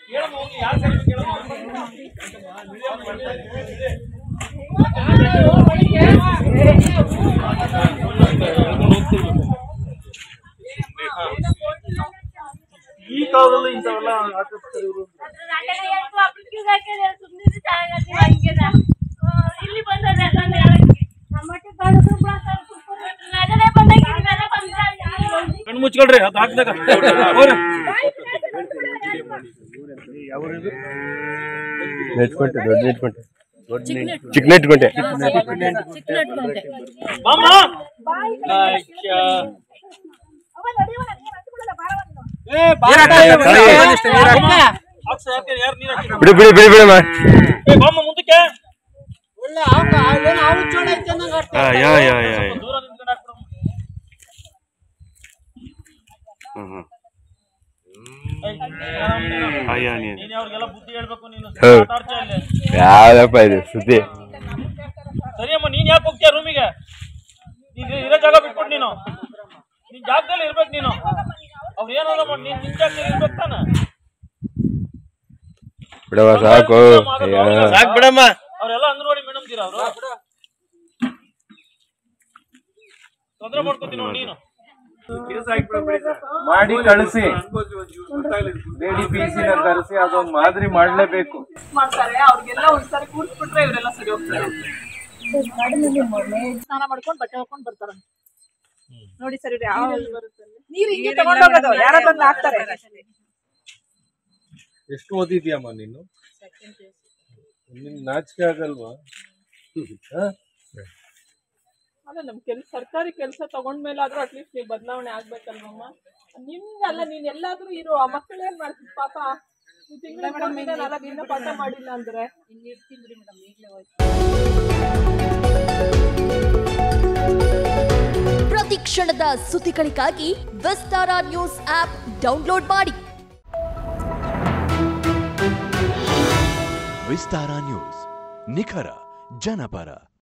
ಈ ಕಾಲದಲ್ಲಿ ಇಂಥವೆಲ್ಲ ಆಚರಿಸ್ತಾರೆ ಇವರು ಇಲ್ಲಿ ಬಂದದೆ ಅದನ್ನ ಹೇಳಕ್ಕೆ ನಮ್ಮಟ್ಟೆ ಕಾಣಿದ್ರು ನಗರೇ ಬಂದಾಗ ಇವೆಲ್ಲ ಬಂದಾಗ ಕಣ್ಣು ಮುಚ್ಕೊಳ್ರಿ ಅದು ಹಾಕ್ದಾಗ ಹೋಗ್ರಿ. ನೆಟ್ಕೊಂಟೆ ದೊಡ್ಡ ನೆಟ್ಕೊಂಟೆ ಚಿಕ್ಕ ನೆಟ್ಕೊಂಟೆ ಬಾಮ್ಮ. ಆಯ್ಕೆ. ಏ, ಬಾಮ್ಮ. ಹಾಕ್ಸು, ಯಾಕೆ ಯಾರು ನೀರು ಹಾಕಿದ್ರು? ಬಿಡು ಬಿಡು ಬಿಡು ಬಿಡಮ್ಮ ಏ, ಬಾಮ್ಮ ಮುಂದಕ್ಕೆ ಹಾ ಯಾ ಯಾ ಯಾ ಯಾ. ದೂರ ನಿಂತ್ಕೊಂಡು ಹಾಕ್ಬಿಡು. ಹ್ಮ್ ಹ್ಮ್ ಏಯ್, ಆರಾಮ್ ನೀನು. ಹಾ ಯಾ ನೀನು ನೀನ್ ಅವ್ರಿಗೆಲ್ಲ ಬುದ್ಧಿ ಹೇಳ್ಬೇಕು ನೀನು ಹೌದು. ಮಾತಾಡ್ತಾ ಇಲ್ಲಿ ಯಾವ್ದಪ್ಪ ಇದು ಸುದ್ದಿ ಸರಿಯಮ್ಮ ನೀನ್ ಯಾಕೆ ಹೋಗ್ತೀಯ ರೂಮಿಗೆ ನೀನ್ ಇರೋ ಜಾಗ ಬಿಟ್ಬಿಟ್ಟು ನೀನು ನಿನ್ ಜಾಗದಲ್ಲಿ ಇರ್ಬೇಕು ನೀನು ಅವ್ರು ಏನಾದ್ರು ಮಾಡಿ ನೀನ್ ನಿನ್ ಜಾಗದಲ್ಲಿ ಇರ್ಬೇಕು ತಾನೆ ಬಿಡವ ಸಾಕು ಅಯ್ಯೋ. ಸಾಕ್ ಬಿಡಮ್ಮ ಅವರೆಲ್ಲ ಅಂಗನವಾಡಿ ಮೇಡಮ್ ತೀರ ಅವರು ತೊಂದ್ರೆ ಮಾಡ್ಕೋತೀನಿ ನೋಡಿ ನೀನು ಮಾಡಿ ಕಳಿಸಿ ಬೇಡಿ ಬೀಸಿನ ಕರೆಸಿ ಅದೊಂದು ಮಾದರಿ ಮಾಡ್ಲೇಬೇಕು ಮಾಡ್ತಾರೆ ಅವ್ರಿಗೆಲ್ಲ ಒಂದ್ಸರಿ ಕೂರ್ಸ್ಬಿಟ್ರೆ ಇವರೆಲ್ಲ ಸರಿ ಹೋಗ್ತಾರೆ ಸ್ನಾನ ಮಾಡ್ಕೊಂಡು ಬಟ್ಟೆ ಹಾಕೊಂಡ್ ಬರ್ತಾರ ನೋಡಿ ಸರ್ ಇವ್ರು ಯಾವ ನೀರು ಹಿಂಗೆ ತಗೊಂಡೋಗೋದು ಯಾರ ಬಂದು ಹಾಕ್ತಾರೆ ಎಷ್ಟು ಓದಿದ್ಯಮ್ಮ ನೀನು ನಿನ್ ನಾಚಿಕೆ ಆಗಲ್ವಾ ಹ? ಅಲ್ಲ ನಮ್ ಕೆಲ್ಸ ಸರ್ಕಾರಿ ಕೆಲಸ ತಗೊಂಡ್ಮೇಲಾದ್ರೂ ಅಟ್ಲೀಸ್ಟ್ ನೀವು ಬದಲಾವಣೆ ಆಗ್ಬೇಕಲ್ವಮ್ಮ ನಿಮ್ಗಲ್ಲ ನೀನ್ ಎಲ್ಲಾದ್ರೂ ಇರೋ ಆ ಮಕ್ಕಳು ಏನ್ ಮಾಡ್ತಿದ್ ಪಾಪ ನೀವು ತಿಂಗಳ ನಾಲ್ಕು ದಿನ ಪಾಠ ಮಾಡಿಲ್ಲ ಅಂದ್ರೆ ಪ್ರತಿ ಕ್ಷಣದ ಸುದ್ದಿಗಳಿಗಾಗಿ ವಿಸ್ತಾರ ನ್ಯೂಸ್ ಆಪ್ ಡೌನ್ಲೋಡ್ ಮಾಡಿ ವಿಸ್ತಾರ ನ್ಯೂಸ್ ನಿಖರ ಜನಪರ